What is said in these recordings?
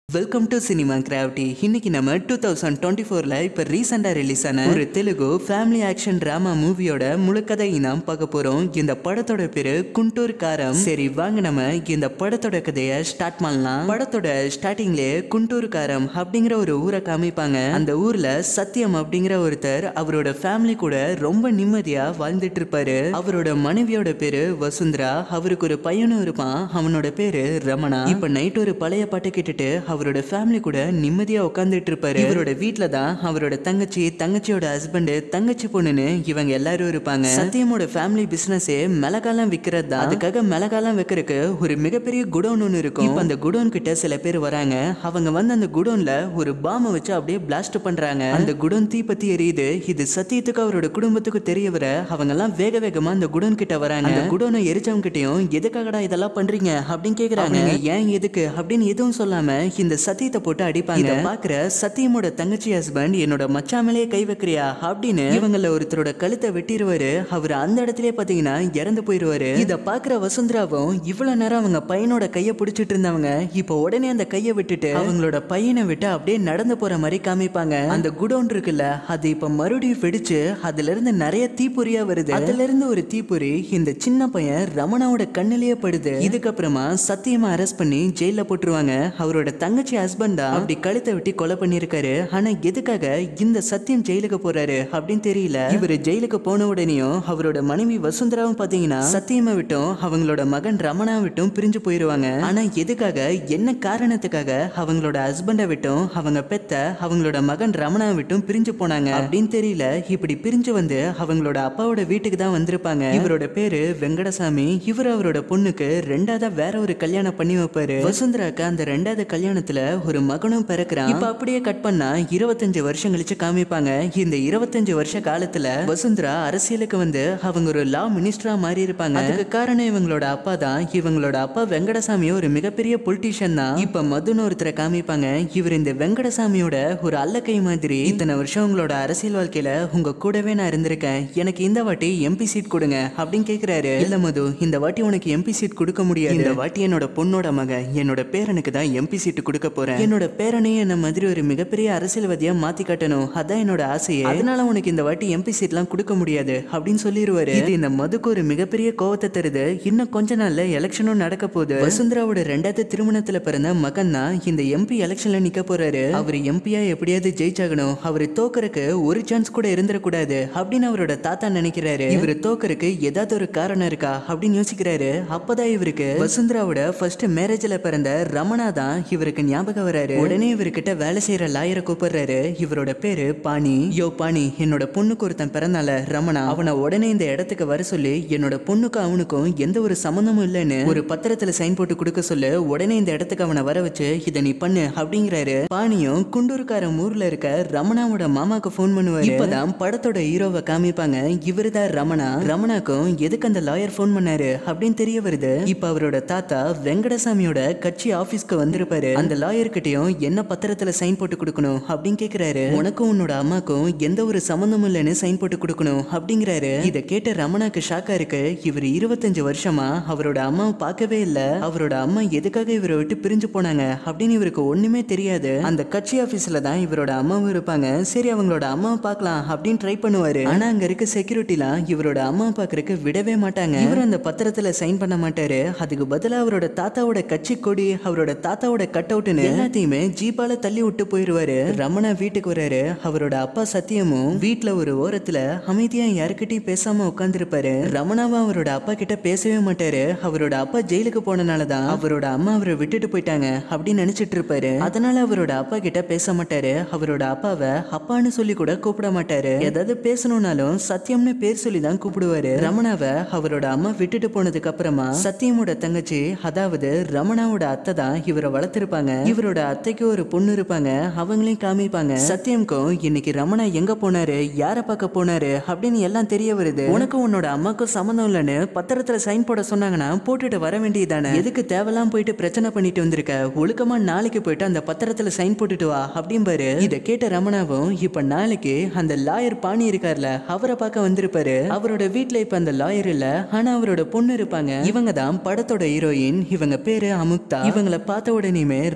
welcome to cinema gravity இன்னைக்கு நம்ம two thousand twenty ஃபோர்ல இப்போ ரீசெண்டாக ரிலீஸ் ஆன ஒரு தெலுங்கு ஃபேமிலி ஆக்ஷன் டிராமா மூவியோட முழுக்கதையை நாம் பார்க்க போறோம் இந்த படத்தோட பேரு குண்டூர் காரம் சரி வாங்க நம்ம இந்த படத்தோட கதையை ஸ்டார்ட் பண்ணலாம் படத்தோட ஸ்டார்டிங்லேயே குண்டூர் காரம் அப்படிங்கிற ஒரு ஊரை காமிப்பாங்க அந்த ஊர்ல சத்தியம் அப்படிங்கிற ஒருத்தர் அவரோட ஃபேமிலி கூட ரொம்ப நிம்மதியா வாழ்ந்துட்டு இருப்பாரு அவரோட மனைவியோட பேரு வசுந்தரா அவருக்கு ஒரு பையனும் இருப்பான் அவனோட பேரு ரமணா இப்ப நைட் ஒரு பழைய பாட்டு கேட்டுட்டு அவரோட ஃபேமிலி கூட நிம்மதியா உட்காந்துட்டு இருப்பாரு இவரோட வீட்ல தான் அவரோட தங்கச்சி தங்கச்சியோட ஹஸ்பண்ட் தங்கச்சி பொண்ணுன்னு இவங்க எல்லாரும் இருப்பாங்க சத்தியமோட ஃபேமிலி பிசினஸே மிளகாலாம் விற்கிறது தான் அதுக்காக மிளகாலாம் வைக்கிறதுக்கு ஒரு மிகப்பெரிய குடோன் ஒன்று இருக்கும் இப்ப அந்த குடோன் கிட்ட சில பேர் வராங்க அவங்க வந்து அந்த குடோன்ல ஒரு பாம்பை வச்சு அப்படியே பிளாஸ்ட் பண்றாங்க அந்த குடோன் தீ பத்தி எரியுது இது சத்தியத்துக்கு அவரோட குடும்பத்துக்கு தெரிய வர அவங்க எல்லாம் வேக வேகமா அந்த குடோன் கிட்ட வராங்க அந்த குடோனை எரிச்சவங்க கிட்டயும் எதுக்காகடா இதெல்லாம் பண்றீங்க அப்படின்னு கேக்குறாங்க ஏன் எதுக்கு அப்படின்னு எதுவும் சொல்லாம இந்த சத்தியத்தை போட்டு அடிப்பாங்க இத பாக்குற சத்தியமோட தங்கச்சி ஹஸ்பண்ட் என்னோட மச்சாமலே கை வைக்கிறியா அப்படின்னு இவங்கள ஒருத்தரோட கழுத்தை வெட்டிடுவாரு அவர் அந்த இடத்துலயே பாத்தீங்கன்னா இறந்து போயிருவாரு இத பாக்குற வசுந்தராவும் இவ்வளவு நேரம் அவங்க பையனோட கைய பிடிச்சிட்டு இருந்தவங்க இப்ப உடனே அந்த கைய விட்டுட்டு அவங்களோட பையனை விட்டு அப்படியே நடந்து போற மாதிரி காமிப்பாங்க அந்த குடோன் இருக்குல்ல அது இப்ப மறுபடியும் வெடிச்சு அதுல இருந்து நிறைய தீப்பொறியா வருது அதுல இருந்து ஒரு தீப்பொறி இந்த சின்ன பையன் ரமணாவோட கண்ணிலேயே படுது இதுக்கப்புறமா சத்தியமா அரெஸ்ட் பண்ணி ஜெயில போட்டுருவாங்க அவரோட தங்கச்சி ஹஸ்பண்டா அப்படி கழுத்தை வெட்டி கொலை பண்ணிருக்காரு ஆனா எதுக்காக இந்த சத்தியம் ஜெயிலுக்கு போறாரு அப்படின்னு தெரியல இவரு ஜெயிலுக்கு போன உடனேயும் அவரோட மனைவி வசுந்தராவும் பாத்தீங்கன்னா சத்தியமா விட்டும் அவங்களோட மகன் ரமணா விட்டும் பிரிஞ்சு போயிருவாங்க ஆனா எதுக்காக என்ன காரணத்துக்காக அவங்களோட ஹஸ்பண்டை விட்டும் அவங்க பெத்த அவங்களோட மகன் ரமணா விட்டும் பிரிஞ்சு போனாங்க அப்படின்னு தெரியல இப்படி பிரிஞ்சு வந்து அவங்களோட அப்பாவோட வீட்டுக்கு தான் வந்திருப்பாங்க இவரோட பேரு வெங்கடசாமி இவர் அவரோட பொண்ணுக்கு ரெண்டாவதா வேற ஒரு கல்யாணம் பண்ணி வைப்பாரு வசுந்தராக்கு அந்த ரெண்டாவது கல்யாணத்துல ஒரு மகனும் பிறக்கிறான் இப்ப அப்படியே கட் பண்ணா இருபத்தஞ்சு வருஷம் கழிச்சு காமிப்பாங்க இந்த இருபத்தஞ்சு வருஷ காலத்துல வசுந்தரா அரசியலுக்கு வந்து அவங்க ஒரு லா மினிஸ்டரா மாறி இருப்பாங்க அதுக்கு காரணம் இவங்களோட அப்பா தான் இவங்களோட அப்பா வெங்கடசாமி ஒரு மிகப்பெரிய பொலிட்டீஷியன் தான் இப்ப மதுன்னு ஒருத்தரை காமிப்பாங்க இவர் இந்த வெங்கடசாமியோட ஒரு அல்லக்கை மாதிரி இத்தனை வருஷம் உங்களோட அரசியல் வாழ்க்கையில உங்க கூடவே நான் இருந்திருக்கேன் எனக்கு இந்த வாட்டி எம்பி சீட் கொடுங்க அப்படின்னு கேக்குறாரு இல்ல மது இந்த வாட்டி உனக்கு எம்பி சீட் கொடுக்க முடியாது இந்த வாட்டி என்னோட பொண்ணோட மகன் என்னோட பேரனுக்கு தான் எம்பி சீட் கொடுக்க போறேன் என்னோட பேரனையும் என்ன மாதிரி ஒரு மிகப்பெரிய அரசியல்வாதியா மாத்தி காட்டணும் அதான் என்னோட ஆசையே அதனால உனக்கு இந்த வாட்டி எம்பி சீட்லாம் கொடுக்க முடியாது அப்படின்னு சொல்லிடுவாரு இது இந்த மதுக்கு ஒரு மிகப்பெரிய கோவத்தை தருது இன்னும் கொஞ்ச நாள்ல எலெக்ஷனும் நடக்க போகுது வசுந்தராவோட ரெண்டாவது திருமணத்துல பிறந்த மகன் தான் இந்த எம்பி எலெக்ஷன்ல நிக்க போறாரு அவர் எம்பியா எப்படியாவது ஜெயிச்சாகணும் அவர் தோக்கறக்கு ஒரு சான்ஸ் கூட இருந்துடக்கூடாது அப்படின்னு அவரோட தாத்தா நினைக்கிறாரு இவர் தோக்கறக்கு ஏதாவது ஒரு காரணம் இருக்கா அப்படின்னு யோசிக்கிறாரு அப்பதான் இவருக்கு வசுந்தராவோட ஃபர்ஸ்ட் மேரேஜ்ல பிறந்த ரமணா தான் இவருக்கு ஞாபகம் வராரு உடனே இவர்கிட்ட வேலை செய்யற லாயரை கூப்பிடுறாரு இவரோட பேரு பாணி யோ பாணி என்னோட பொண்ணுக்கு ஒருத்தன் பிறந்தால ரமணா அவனை உடனே இந்த இடத்துக்கு வர சொல்லி என்னோட பொண்ணுக்கும் அவனுக்கும் எந்த ஒரு சம்மந்தமும் இல்லைன்னு ஒரு பத்திரத்துல சைன் போட்டு கொடுக்க சொல்லு உடனே இந்த இடத்துக்கு அவனை வர வச்சு இதை நீ பண்ணு அப்படிங்கிறாரு பாணியும் குண்டூர்கார ஊர்ல இருக்க ரமணாவோட மாமாக்கு ஃபோன் பண்ணுவாரு இப்பதான் படத்தோட ஹீரோவை காமிப்பாங்க இவருதான் ரமணா ரமணாக்கும் எதுக்கு அந்த லாயர் ஃபோன் பண்ணாரு அப்படின்னு தெரிய வருது இப்ப அவரோட தாத்தா வெங்கடசாமியோட கட்சி ஆபீஸ்க்கு வந்திருப்பாரு அந்த லாயர் கிட்டயும் என்ன பத்திரத்துல சைன் போட்டு கொடுக்கணும் அப்படின்னு கேக்குறாரு உனக்கும் உன்னோட அம்மாக்கும் எந்த ஒரு சம்மந்தமும் இல்லைன்னு சைன் போட்டு கொடுக்கணும் அப்படிங்கிறாரு இத கேட்ட ரமணாக்கு ஷாக்கா இருக்கு இவர் இருபத்தஞ்சு வருஷமா அவரோட அம்மாவை பார்க்கவே இல்ல அவரோட அம்மா எதுக்காக இவரை விட்டு பிரிஞ்சு போனாங்க அப்படின்னு இவருக்கு ஒண்ணுமே தெரியாது அந்த கட்சி ஆபீஸ்ல தான் இவரோட அம்மாவும் இருப்பாங்க சரி அவங்களோட அம்மாவை பார்க்கலாம் அப்படின்னு ட்ரை பண்ணுவாரு ஆனா அங்க இருக்க செக்யூரிட்டிலாம் இவரோட அம்மா பாக்குறதுக்கு விடவே மாட்டாங்க இவர் அந்த பத்திரத்துல சைன் பண்ண மாட்டாரு அதுக்கு பதிலா அவரோட தாத்தாவோட கட்சி கொடி அவரோட தாத்தாவோட கட் அவுட்னு எல்லாத்தையுமே ஜீப்பால தள்ளி விட்டு போயிருவாரு ரமணா வீட்டுக்கு வராரு அவரோட அப்பா சத்தியமும் வீட்ல ஒரு ஓரத்துல அமைதியா யாருக்கிட்டையும் பேசாம உட்கார்ந்திருப்பாரு ரமணாவும் அவரோட அப்பா கிட்ட பேசவே மாட்டாரு அவரோட அப்பா ஜெயிலுக்கு போனனாலதான் அவரோட அம்மா அவரை விட்டுட்டு போயிட்டாங்க அப்படின்னு நினைச்சிட்டு இருப்பாரு அதனால அவரோட அப்பா கிட்ட பேச மாட்டாரு அவரோட அப்பாவை அப்பான்னு சொல்லி கூட கூப்பிட மாட்டாரு ஏதாவது பேசணும்னாலும் சத்தியம்னு பேர் சொல்லி தான் கூப்பிடுவாரு ரமணாவை அவரோட அம்மா விட்டுட்டு போனதுக்கு அப்புறமா சத்தியமோட தங்கச்சி அதாவது ரமணாவோட அத்தை தான் இவரை வளர்த்திருப்பாங்க இவரோட அத்தைக்கு ஒரு பொண்ணு இருப்பாங்க அவங்களையும் காமிப்பாங்க சத்தியம்க்கும் இன்னைக்கு ரமணா எங்க போனாரு யார பார்க்க போனாரு அப்படின்னு எல்லாம் தெரிய வருது உனக்கும் உன்னோட அம்மாக்கும் சம்மந்தம் இல்லைன்னு பத்திரத்துல சைன் போட சொன்னாங்கன்னா போட்டுட்டு வர வேண்டியதானே எதுக்கு தேவையெல்லாம் போயிட்டு பிரச்சனை பண்ணிட்டு வந்திருக்க ஒழுக்கமா நாளைக்கு போயிட்டு அந்த பத்திரத்துல சைன் போட்டுட்டு வா அப்படிம்பாரு இத கேட்ட ரமணாவும் இப்ப நாளைக்கு அந்த லாயர் பாணி இருக்கார்ல அவரை பார்க்க வந்திருப்பாரு அவரோட வீட்ல இப்ப அந்த லாயர் இல்ல ஆனா அவரோட பொண்ணு இருப்பாங்க இவங்க தான் படத்தோட ஹீரோயின் இவங்க பேரு அமுக்தா இவங்கள பார்த்த உடனேயுமே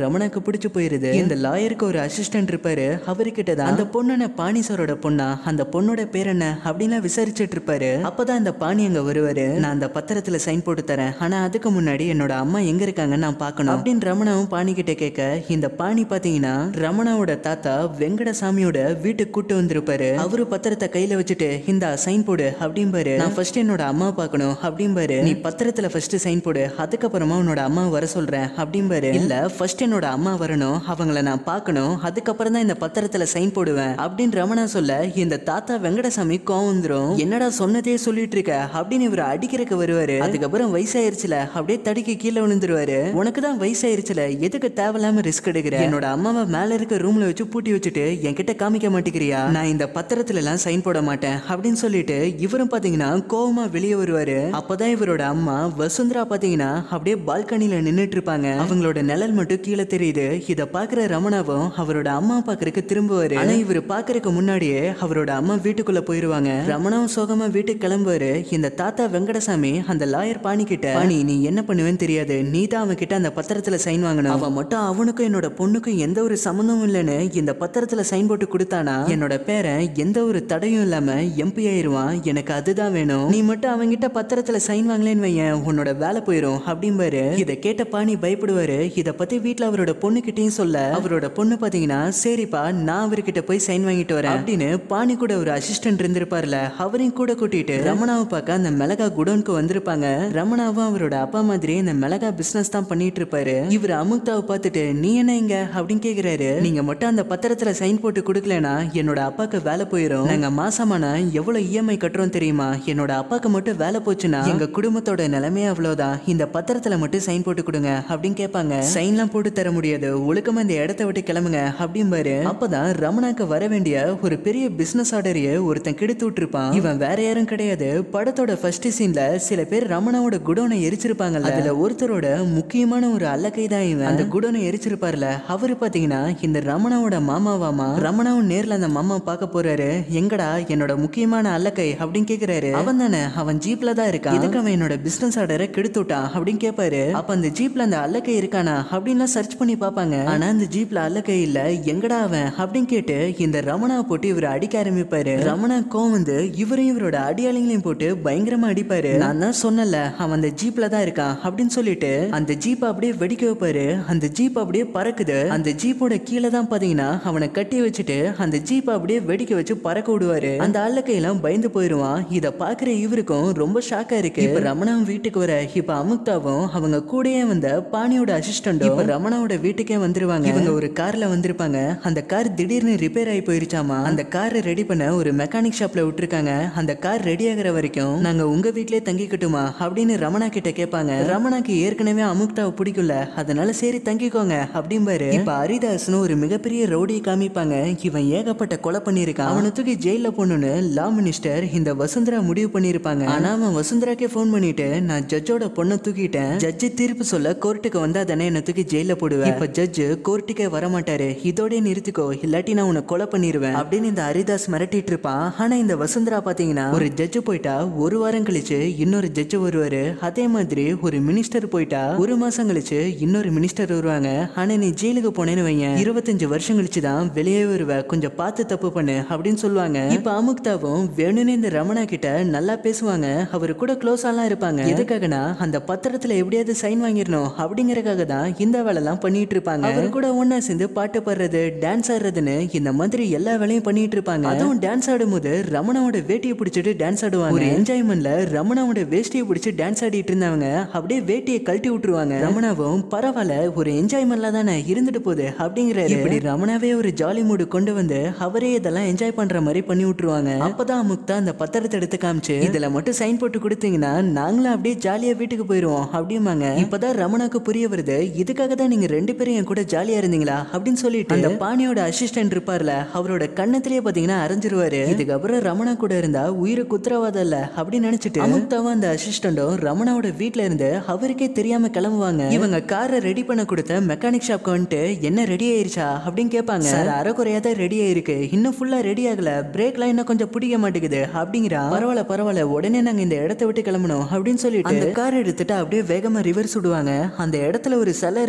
ரமணாக்கு பிடிச்சு போயிருது இந்த லாயருக்கு ஒரு அசிஸ்டன்ட் இருப்பாரு அவர்கிட்ட தான் அந்த பொண்ணு பாணி சாரோட பொண்ணா அந்த பொண்ணோட பேர் என்ன அப்படின்லாம் விசாரிச்சுட்டு இருப்பாரு அப்பதான் அந்த பாணி அங்க வருவாரு நான் அந்த பத்திரத்துல சைன் போட்டு தரேன் ஆனா அதுக்கு முன்னாடி என்னோட அம்மா எங்க இருக்காங்கன்னு நான் பார்க்கணும் அப்படின்னு ரமணாவும் பாணி கிட்ட கேட்க இந்த பாணி பாத்தீங்கன்னா ரமணாவோட தாத்தா வெங்கடசாமியோட வீட்டுக்கு கூட்டு வந்திருப்பாரு அவரு பத்திரத்தை கையில வச்சுட்டு இந்த சைன் போடு அப்படிம்பாரு நான் ஃபர்ஸ்ட் என்னோட அம்மா பார்க்கணும் அப்படிம்பாரு நீ பத்திரத்துல ஃபர்ஸ்ட் சைன் போடு அதுக்கப்புறமா உன்னோட அம்மா வர சொல்றேன் அப்படிம்பாரு இல்ல ஃபர்ஸ்ட் என்னோட அம்மா வரணும் அவங்கள நான் பார்க்கணும் அதுக்கப்புறம் தான் இந்த பத்திரத்துல சைன் போடுவேன் அப்படின்னு ரமணா சொல்ல இந்த தாத்தா வெங்கடசாமி கோவம் வந்துரும் என்னடா சொன்னதே சொல்லிட்டு இருக்க அப்படின்னு இவர் அடிக்கிறதுக்கு வருவாரு அதுக்கப்புறம் வயசாயிருச்சுல அப்படியே தடிக்கு கீழே விழுந்துருவாரு உனக்கு தான் வயசாயிருச்சுல எதுக்கு தேவையில்லாம ரிஸ்க் எடுக்கிற என்னோட அம்மாவை மேல இருக்க ரூம்ல வச்சு பூட்டி வச்சுட்டு என்கிட்ட காமிக்க மாட்டேங்கிறியா நான் இந்த பத்திரத்துல எல்லாம் சைன் போட மாட்டேன் அப்படின்னு சொல்லிட்டு இவரும் பாத்தீங்கன்னா கோவமா வெளியே வருவாரு அப்பதான் இவரோட அம்மா வசுந்தரா பாத்தீங்கன்னா அப்படியே பால்கனில நின்னுட்டு இருப்பாங்க அவங்களோட நிழல் மட்டும் கீழே தெரியுது இத பாக்குற ரமணாவும் அவரோட அம்மா பாக்குறதுக்கு திரும்புவாரு ஆனா இவர் பாக்குறதுக்கு முன்னாடியே அவரோட அம்மா வீட்டுக்குள்ள போயிருவாங்க ரமணாவும் சோகமா வீட்டுக்கு கிளம்புவாரு இந்த தாத்தா வெங்கடசாமி அந்த லாயர் பாணி கிட்ட பாணி நீ என்ன பண்ணுவேன்னு தெரியாது நீ தான் அவன் கிட்ட அந்த பத்திரத்துல சைன் வாங்கணும் அவன் மட்டும் அவனுக்கும் என்னோட பொண்ணுக்கும் எந்த ஒரு சம்மந்தமும் இல்லைன்னு இந்த பத்திரத்துல சைன் போட்டு கொடுத்தானா என்னோட பேரன் எந்த ஒரு தடையும் இல்லாம எம்பி ஆயிருவான் எனக்கு அதுதான் வேணும் நீ மட்டும் அவன்கிட்ட பத்திரத்துல சைன் வாங்கலேன்னு வையன் உன்னோட வேலை போயிரும் அப்படிம்பாரு இதை கேட்ட பாணி பயப்படுவாரு இத பத்தி வீட்ல அவரோட பொண்ணுகிட்டயும் சொல்ல அவரோட பொண்ணு பாத்தீங்கன்னா சரிப்பா நான் அவர்கிட்ட போய் சைன் வாங்கிட்டு வரேன் அப்படின்னு பாணி கூட ஒரு அசிஸ்டன்ட் இருந்திருப்பார்ல அவரையும் கூட கூட்டிட்டு ரமணாவை பார்க்க அந்த மிளகா குடோனுக்கு வந்திருப்பாங்க ரமணாவும் அவரோட அப்பா மாதிரி இந்த மிளகா பிசினஸ் தான் பண்ணிட்டு இருப்பாரு இவர் அமுக்தாவை பார்த்துட்டு நீ என்ன இங்க அப்படின்னு கேக்குறாரு நீங்க மட்டும் அந்த பத்திரத்துல சைன் போட்டு கொடுக்கலனா என்னோட அப்பாக்கு வேலை போயிடும் நாங்க மாசமான எவ்வளவு இஎம்ஐ கட்டுறோம் தெரியுமா என்னோட அப்பாக்கு மட்டும் வேலை போச்சுன்னா எங்க குடும்பத்தோட நிலைமையே அவ்வளவுதான் இந்த பத்திரத்துல மட்டும் சைன் போட்டு கொடுங்க அப்படின்னு கேட்பாங்க சைன்லாம் போட்டு தர முடியாது ஒழுக்கமா இந்த இடத்த விட்டு கிளம்புங்க அப்படிம்பாரு அப்பதான் ரமணாக்கு வர வேண்டிய ஒரு பெரிய பிசினஸ் ஆர்டரைய ஒருத்தன் கெடுத்து விட்டுருப்பான் இவன் வேற யாரும் கிடையாது படத்தோட ஃபர்ஸ்ட் சீன்ல சில பேர் ரமணாவோட குடோனை எரிச்சிருப்பாங்கல்ல அதுல ஒருத்தரோட முக்கியமான ஒரு அல்லக்கை தான் இவன் அந்த குடோனை எரிச்சிருப்பார்ல அவரு பாத்தீங்கன்னா இந்த ரமணாவோட மாமாவாமா ரமணாவும் நேர்ல அந்த மாமா பார்க்க போறாரு எங்கடா என்னோட முக்கியமான அல்லக்கை அப்படின்னு கேக்குறாரு அவன் தானே அவன் ஜீப்ல தான் இருக்கான் இதுக்கு அவன் என்னோட பிசினஸ் ஆர்டரை கெடுத்து விட்டான் அப்படின்னு கேட்பாரு அப்ப அந்த ஜீப்ல அந்த அல்லக்கை இருக்கானா அப்படின்னு சர்ச் பண்ணி பார்ப்பாங்க ஆனா அந்த ஜீப்ல அல்லக்கை இல்ல எங்கடா அவன் அப்படின்னு கேட்டு இந்த ரமணா போட்டு இவர் அடிக்க ஆரம்பிப்பாரு ரமணா கோவம் வந்து இவரையும் இவரோட அடியாளிங்களையும் போட்டு பயங்கரமா அடிப்பாரு நான் தான் சொன்னல அவன் அந்த ஜீப்ல தான் இருக்கான் அப்படின்னு சொல்லிட்டு அந்த ஜீப் அப்படியே வெடிக்க வைப்பாரு அந்த ஜீப் அப்படியே பறக்குது அந்த ஜீப்போட கீழே தான் பாத்தீங்கன்னா அவனை கட்டி வச்சுட்டு அந்த ஜீப் அப்படியே வெடிக்க வச்சு பறக்க விடுவாரு அந்த அல்லக்கையெல்லாம் பயந்து போயிருவான் இத பாக்குற இவருக்கும் ரொம்ப ஷாக்கா இருக்கு இப்ப ரமணாவும் வீட்டுக்கு வர இப்ப அமுக்தாவும் அவங்க கூடயே வந்த பாணியோட அசிஸ்டண்டும் இப்ப ரமணாவோட வீட்டுக்கே வந்துருவாங்க இவங்க ஒரு கார்ல வந்திருப்பாங்க அந்த கார் திடீர்னு ரிப்பேர் ஆகி போயிருச்சாமா அந்த காரை ரெடி பண்ண ஒரு மெக்கானிக் ஷாப்ல விட்டுருக்காங்க அந்த கார் ரெடி ஆகுற வரைக்கும் நாங்க உங்க வீட்லயே தங்கிக்கட்டுமா அப்படின்னு ரமணா கிட்ட கேட்பாங்க ரமணாக்கு ஏற்கனவே அமுக்தாவை பிடிக்கல அதனால சரி தங்கிக்கோங்க அப்படிம்பாரு இப்ப ஹரிதாஸ்னு ஒரு மிகப்பெரிய ரவுடியை காமிப்பாங்க இவன் ஏகப்பட்ட கொலை பண்ணியிருக்கான் அவனை தூக்கி ஜெயில போடணும்னு லா மினிஸ்டர் இந்த வசுந்தரா முடிவு பண்ணியிருப்பாங்க ஆனா அவன் வசுந்தராக்கே ஃபோன் பண்ணிட்டு நான் ஜட்ஜோட பொண்ணை தூக்கிட்டேன் ஜட்ஜு தீர்ப்பு சொல்ல கோர்ட்டுக்கு வந்தா தானே என்ன தூக்கி ஜெயில போடுவேன் இப்ப ஜட்ஜு கோர்ட்டுக்கே வர மாட்டாரு இதோடய நிறுத்திக்கோ இல்லாட்டி நான் உன்னை கொலை பண்ணிடுவேன் அப்படின்னு இந்த ஹரிதாஸ் மிரட்டிட்டு இருப்பான் ஆனா இந்த வசுந்தரா பாத்தீங்கன்னா ஒரு ஜட்ஜு போயிட்டா ஒரு வாரம் கழிச்சு இன்னொரு ஜட்ஜு வருவாரு அதே மாதிரி ஒரு மினிஸ்டர் போயிட்டா ஒரு மாசம் கழிச்சு இன்னொரு மினிஸ்டர் வருவாங்க ஆனா நீ ஜெயிலுக்கு போனேன்னு வையன் இருபத்தஞ்சு வருஷம் கழிச்சு தான் வெளியே வருவ கொஞ்சம் பார்த்து தப்பு பண்ணு அப்படின்னு சொல்லுவாங்க இப்ப அமுக்தாவும் வேணும்னு இந்த ரமணா கிட்ட நல்லா பேசுவாங்க அவர் கூட க்ளோஸாலாம் இருப்பாங்க எதுக்காகனா அந்த பத்திரத்துல எப்படியாவது சைன் வாங்கிடணும் அப்படிங்கறதுக்காக தான் இந்த வேலைலாம் பண்ணிட்டு இருப்பாங்க அவர் கூட ஒண்ணா சேர்ந்து பாட்டு பாடுறது டான்ஸ் ஆடுறதுன்னு இந்த மாதிரி எல்லா வேலையும் பண்ணிட்டு இருப்பாங்க அதுவும் டான்ஸ் ஆடும்போது ரமணாவோட வேட்டியை பிடிச்சிட்டு டான்ஸ் ஆடுவாங்க ஒரு என்ஜாய்மெண்ட்ல ரமணாவோட வேஷ்டியை பிடிச்சி டான்ஸ் ஆடிட்டு இருந்தவங்க அப்படியே வேட்டியை கழட்டி விட்டுருவாங்க ரமணாவும் பரவாயில்ல ஒரு என்ஜாய்மெண்ட்ல தானே இருந்துட்டு போகுது அப்படிங்கிறாரு இப்படி ரமணாவே ஒரு ஜாலி மூடு கொண்டு வந்து அவரே இதெல்லாம் என்ஜாய் பண்ற மாதிரி பண்ணி விட்டுருவாங்க அப்பதான் முக்தா அந்த பத்திரத்தை எடுத்து காமிச்சு இதுல மட்டும் சைன் போட்டு கொடுத்தீங்கன்னா நாங்களும் அப்படியே ஜாலியா வீட்டுக்கு போயிருவோம் அப்படிம்பாங்க இப்பதான் ரமணாக்கு புரிய வருது இதுக்காக தான் நீங்க ரெண்டு பேரும் என் கூட ஜாலியா இருந்தீங்களா அப்படின்னு சொல்லிட்டு அந்த பாணியோட அசிஸ்டன்ட் இருப்பார்ல அவரோட கண்ணத்திலேயே பாத்தீங்கன்னா அரைஞ்சிருவாரு இதுக்கப்புறம் ரமணா கூட இருந்தா உயிருக்கு உத்தரவாதம் இல்ல அப்படின்னு நினைச்சிட்டு அமுக்தாவும் அந்த அசிஸ்டண்டும் ரமணாவோட வீட்ல இருந்து அவருக்கே தெரியாம கிளம்புவாங்க இவங்க காரை ரெடி பண்ண கொடுத்த மெக்கானிக் ஷாப்க்கு வந்துட்டு என்ன ரெடி ஆயிருச்சா அப்படின்னு கேட்பாங்க சார் அரைக்குறையா தான் ரெடி ஆயிருக்கு இன்னும் ஃபுல்லா ரெடி ஆகல பிரேக்லாம் இன்னும் கொஞ்சம் பிடிக்க மாட்டேங்குது அப்படிங்கிறா பரவாயில்ல பரவாயில்ல உடனே நாங்க இந்த இடத்த விட்டு கிளம்பணும் அப்படின்னு சொல்லிட்டு அந்த கார் எடுத்துட்டு அப்படியே வேகமா ரிவர்ஸ் விடுவாங்க அந்த இடத்துல ஒரு சிலை இருந்திருக்கு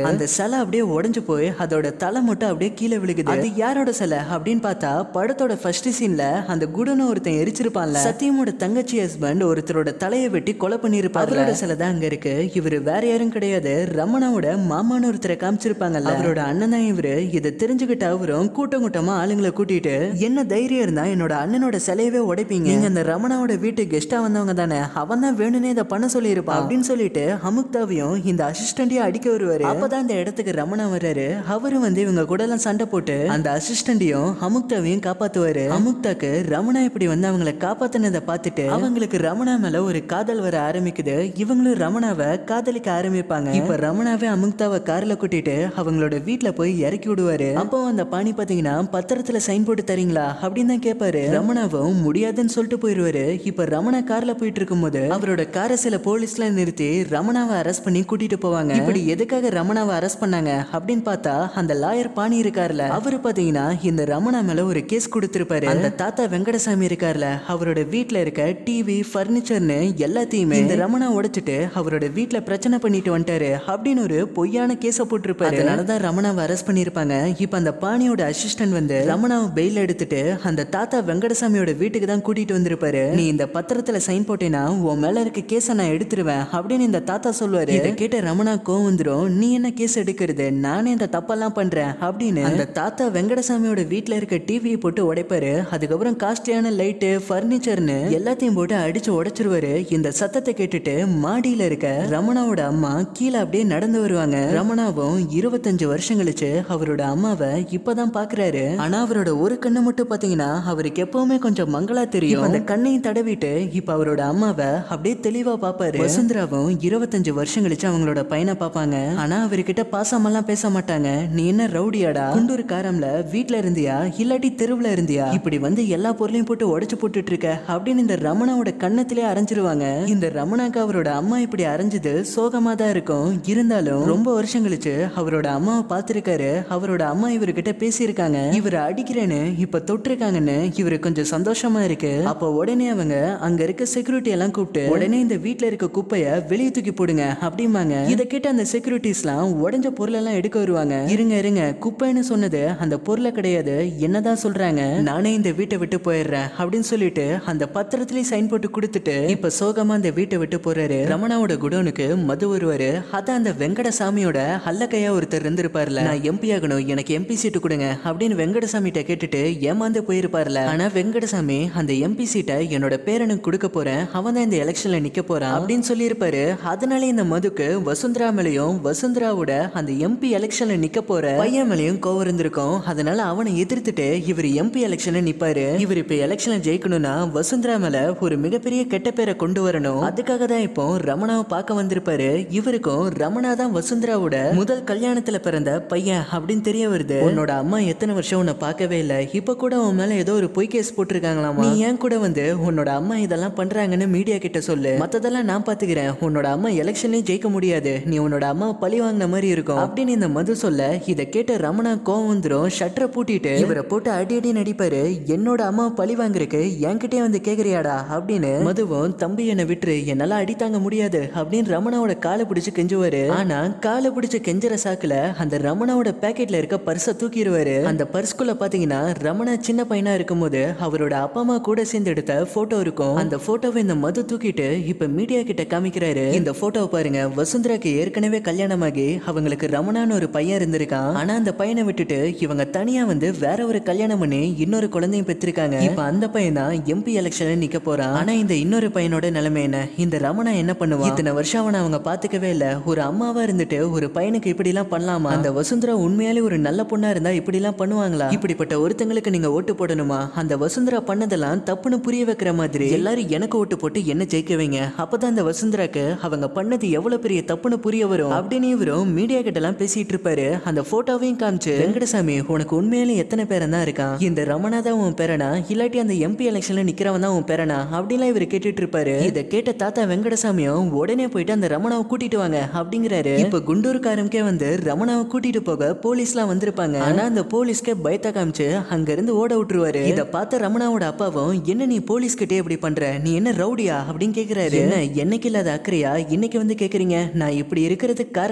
அந்த சிலை அப்படியே உடைஞ்சு போய் அதோட தலை மட்டும் அப்படியே கீழே விழுகுது அது யாரோட சிலை அப்படின்னு பார்த்தா படத்தோட ஃபர்ஸ்ட் சீன்ல அந்த குடனை ஒருத்தன் எரிச்சிருப்பான்ல சத்தியமோட தங்கச்சி ஹஸ்பண்ட் ஒருத்தரோட தலையை வெட்டி கொலை பண்ணிருப்பாரு அவரோட சிலை தான் அங்க இருக்கு இவரு வேற யாரும் கிடையாது ரமணாவோட மாமான்னு ஒருத்தரை காமிச்சிருப்பாங்கல்ல அவரோட அண்ணன் தான் இவரு இதை தெரிஞ்சுக்கிட்ட அவரும் கூட்டம் கூட்டமா ஆளுங்களை கூட்டிட்டு என்ன தைரியம் இருந்தா என்னோட அண்ணனோட சிலையவே உடைப்பீங்க நீங்க அந்த ரமணாவோட வீட்டு கெஸ்டா வந்தவங்க தானே அவன் தான் வேணும்னே இதை பண்ண சொல்லியிருப்பான் அப்படின்னு சொல்லிட்டு அமுக்தாவையும் இந்த அசிஸ்டண்டையும் அடிக்க வருவாரு அப்பதான் இந்த இடத்துக்கு ரமணா வர்றாரு அவரு வந்து இவங்க கூட எல்லாம் சண்டை போட்டு அந்த அசிஸ்டண்டையும் அமுக்தாவையும் காப்பாத்துவாரு அமுக்தாக்கு ரமணா இப்படி வந்து அவங்கள காப்பாத்தினதை பார்த்துட்டு அவங்களுக்கு ரமணா மேல ஒரு காதல் வர ஆரம்பிக்குது இவங்களும் ரமணாவை காதலிக்க ஆரம்பிப்பாங்க இப்ப ரமணாவே அமுக்தாவை கார்ல கூட்டிட்டு அவங்களோட வீட்ல போய் இறக்கி விடுவாரு அப்போ அந்த பாணி பாத்தீங்கன்னா பத்திரத்துல சைன் போட்டு தரீங்களா அப்படின்னு தான் கேட்பாரு ரமணாவும் முடியாதுன்னு சொல்லிட்டு போயிருவாரு இப்ப ரமணா கார்ல போயிட்டு இருக்கும்போது அவரோட காரை சில போலீஸ்ல நிறுத்தி ரமணாவை அரெஸ்ட் பண்ணி கூட்டிட்டு போவாங்க இப்படி எதுக்காக ரமணாவை அரெஸ்ட் பண்ணாங்க அப்படின்னு பார்த்தா அந்த லாயர் பாணி இருக்கார்ல அவரு பாத்தீங்கன்னா இந்த ரமணா மேல ஒரு கேஸ் கொடுத்திருப்பாரு அந்த தாத்தா வெங்கடசாமி இருக்கார்ல அவரோட வீட்ல இருக்க டிவி பர்னிச்சர்னு எல்லாத்தையுமே இந்த ரமணா உடைச்சிட்டு அவரோட வீட்ல பிரச்சனை பண்ணிட்டு வந்துட்டாரு அப்படின்னு ஒரு பொய்யான கேஸ போட்டிருப்பாரு அதனாலதான் ரமணாவை அரெஸ்ட் பண்ணிருப்பாங்க இப்ப அந்த பாணியோட அசிஸ்டன்ட் வந்து ரமணாவை பெயில் எடுத்துட்டு அந்த தாத்தா வெங்கடசாமியோட வீட்டுக்கு தான் கூட்டிட்டு வந்திருப்பாரு நீ இந்த பத்திரத்துல சைன் போட்டேன்னா உன் மேல இருக்க கேஸ நான் எடுத்துருவேன் அப்படின்னு இந்த தாத்தா சொல்லுவாரு இதை கேட்ட ரமணா கோவம் வந்துரும் நீ என்ன கேஸ் எடுக்கிறது நானே இந்த தப்பெல்லாம் பண்றேன் அப்படின்னு அந்த தாத்தா வெங்கடசாமியோட வீட்ல இருக்க டிவியை போட்டு உடைப்பாரு அதுக்கப்புறம் காஸ்ட்லியான லைட்டு ஃபர்னிச்சர்னு எல்லாத்தையும் போட்டு அடிச்சு உடைச்சிருவாரு இந்த சத்தத்தை கேட்டுட்டு மாடியில இருக்க ரமணாவோட அம்மா கீழே அப்படியே நடந்து வருவாங்க ரமணாவும் இருபத்தஞ்சு வருஷம் கழிச்சு அவரோட அம்மாவை இப்பதான் பாக்குறாரு ஆனா அவரோட ஒரு கண்ணு மட்டும் பாத்தீங்கன்னா அவருக்கு எப்பவுமே கொஞ்சம் மங்களா தெரியும் அந்த கண்ணையும் தடவிட்டு இப்ப அவரோட அம்மாவை அப்படியே தெளிவா பாப்பாரு வசுந்தராவும் இருபத்தஞ்சு வருஷம் கழிச்சு அவங்களோட பையனை பாப்பாங்க ஆனா அவர்கிட்ட பாசமெல்லாம் பேச மாட்டாங்க நீ என்ன ரவுடியாடா குண்டூர் காரம்ல வீட்ல இருந்தியா இல்லாட்டி தெருவுல இருந்தியா இப்படி வந்து எல்லா பொருளையும் போட்டு உடைச்சு போட்டுட்டு இருக்க அப்படின்னு இந்த ரமணாவோட கண்ணத்திலே அரைஞ்சிருவாங்க இந்த ரமணாக்கு அவரோட அம்மா இப்படி அரைஞ்சது சோகமா தான் இருக்கும் இருந்தாலும் ரொம்ப வருஷம் கழிச்சு அவரோட அம்மாவை பார்த்திருக்காரு அவரோட அம்மா இவர்கிட்ட பேசியிருக்காங்க இவரை அடிக்கிறேன்னு இப்ப தொட்டிருக்காங்கன்னு இவரு கொஞ்சம் சந்தோஷமா இருக்கு அப்ப உடனே அவங்க அங்க இருக்க செக்யூரிட்டி எல்லாம் கூப்பிட்டு உடனே இந்த வீட்ல இருக்க குப்பைய வெளியே தூக்கி போடுங்க அப்படிம்பாங்க இதை கேட்ட அந்த செக்யூரிட்டிஸ்லாம் உடைஞ்ச பொருள் எல்லாம் எடுக்க வருவாங்க இருங்க இருங்க குப்பைன்னு சொன்னது அந்த பொருளை கிடையாது என்னதான் சொல்றாங்க நானே இந்த வீட்டை விட்டு போயிடுறேன் அப்படின்னு சொல்லிட்டு அந்த பத்திரத்திலேயே சைன் போட்டு கொடுத்துட்டு இப்ப சோகமா அந்த வீட்டை விட்டு போறாரு ரமணாவோட குடோனுக்கு மது வருவாரு அதான் அந்த வெங்கடசாமியோட அல்லக்கையா ஒருத்தர் இருந்திருப்பார்ல நான் எம்பி ஆகணும் எனக்கு எம்பி சீட்டு கொடுங்க அப்படின்னு வெங்கடசாமிகிட்ட கேட்டுட்டு ஏமாந்து போயிருப்பார்ல ஆனா வெங்கடசாமி அந்த எம்பி சீட்டை என்னோட பேரனுக்கு கொடுக்க போறேன் அவன் தான் இந்த எலெக்ஷன்ல நிக்க போறான் அப்படின்னு சொல்லியிருப்பாரு அதனால இந்த மதுக்கு வசுந்தரா மேலயும் வசுந்தராவோட அந்த எம்பி எலெக்ஷன்ல நிக்க போற பையன் மேலயும் கோவம் இருந்திருக்கும் அதனால அவனை எதிர்த்துட்டு இவர் எம்பி எலெக்ஷன்ல நிப்பாரு இவர் இப்ப எலெக்ஷன்ல ஜெயிக்கணும்னா வசுந்தரா மேல ஒரு மிகப்பெரிய கெட்ட பேரை கொண்டு வரணும் அதுக்காக தான் இப்போ ரமணாவை பார்க்க வந்திருப்பாரு இவருக்கும் ரமணா தான் வசுந்தராவோட முதல் கல்யாணத்துல பிறந்த பையன் அப்படின்னு தெரிய வருது உன்னோட அம்மா எத்தனை வருஷம் உன்னை பார்க்கவே இல்லை இப்ப கூட உன் மேல ஏதோ ஒரு பொய் கேஸ் போட்டிருக்காங்களாமா நீ ஏன் கூட வந்து உன்னோட அம்மா இதெல்லாம் பண்றாங்கன்னு மீடியா கிட்ட சொல்லு மத்ததெல்லாம் நான் பாத்துக்கிறேன் உன்னோட அம்மா எலெக்ஷன்லயும் ஜெயிக்க முடியாது நீ உன்னோட அம்மா பழி வாங்கின மாதிரி இருக்கும் அப்படின்னு இந்த மது சொல்ல இதை கேட்ட ரமணா கோவம் வந்துரும் ஷட்டரை பூட்டிட்டு இவரை போட்டு அடி அடி நடிப்பாரு என்னோட அம்மா பழி வாங்குறதுக்கு என்கிட்டயே வந்து கேக்குறியாடா அப்படின்னு மதுவும் தம்பி என்னை விட்டுரு என்னால அடி தாங்க முடியாது அப்படின்னு ரமணாவோட காலை பிடிச்சு கெஞ்சுவாரு ஆனா காலை பிடிச்சு கெஞ்சுற சாக்குல அந்த ரமணாவோட பேக்கெட்ல இருக்க பர்ஸை தூக்கிடுவாரு அந்த பர்ஸ்குள்ள பாத்தீங்கன்னா ரமணா சின்ன பையனா இருக்கும்போது அவரோட அப்பா அம்மா கூட சேர்ந்து எடுத்த போட்டோ இருக்கும் அந்த போட்டோவை இந்த மது தூக்கிட்டு இப்ப மீடியா கிட்ட காமிக்கிறாரு இந்த போட்டோவை பாருங்க வசுந்தராக்கு ஏற்கனவே கல்யாணமாகி அவங்களுக்கு ரமணான்னு ஒரு பையன் இருந்திருக்கான் ஆனா அந்த பையனை விட்டுட்டு இவங்க தனியா வந்து வேற ஒரு கல்யாணம் பண்ணி இன்னொரு குழந்தையும் பெற்றிருக்காங்க இப்ப அந்த பையன் தான் எம்பி எலெக்ஷன்ல நிக்க போறான் ஆனா இந்த இன்னொரு பையனோட நிலைமை என்ன இந்த ரமணா என்ன பண்ணுவான் இத்தனை வருஷம் அவனை அவங்க பாத்துக்கவே இல்ல ஒரு அம்மாவா இருந்துட்டு ஒரு பையனுக்கு இப்படி எல்லாம் பண்ணலாமா அந்த வசுந்தரா உண்மையாலே ஒரு நல்ல பொண்ணா இருந்தா இப்படி எல்லாம் பண்ணுவாங்களா இப்படிப்பட்ட ஒருத்தங்களுக்கு நீங்க ஓட்டு போடணுமா அந்த வசுந்தரா பண்ணதெல்லாம் தப்புன்னு புரிய வைக்கிற மாதிரி எல்லாரும் எனக்கு ஓட்டு போட்டு என்ன ஜெயிக்க வைங்க அப்பதான் அந்த வசுந்தராக்கு அவங்க பண்ணது எவ்வளவு பெரிய தப்புன்னு புரிய வரும் அப்படின்னு இவரும் மீடியா கிட்ட எல்லாம் பேசிட்டு இருப்பாரு அந்த போட்டோவையும் காமிச்சு வெங்கடசாமி உனக்கு உண்மையிலே எத்தனை பேரன் தான் இருக்கான் இந்த ரமணா தான் உன் பேரனா இல்லாட்டி அந்த எம்பி எலெக்ஷன்ல நிக்கிறவன் தான் உன் பேரனா அப்படிலாம் இவர் கேட்டுட்டு இருப்பாரு இதை கேட்ட தாத்தா வெங்கடசாமியும் உடனே போயிட்டு அந்த ரமணாவை கூட்டிட்டு வாங்க அப்படிங்கிறாரு இப்ப குண்டூர்காரம்கே வந்து ரமணாவை கூட்டிட்டு போக போலீஸ்லாம் வந்திருப்பாங்க ஆனா அந்த போலீஸ்க்கே பயத்தை காமிச்சு அங்க இருந்து ஓட விட்டுருவாரு இத பார்த்த ரமணாவோட அப்பாவும் என்ன நீ போலீஸ் கிட்டே இப்படி பண்ற நீ என்ன ரவுடியா அப்படின்னு கேக்குறாரு என்ன என்னைக்கு இல்லாத அக்கறையா இன்னைக்கு வந்து கேக்குறீங்க நான் இப்படி இருக்கிறதுக்கு காரணமே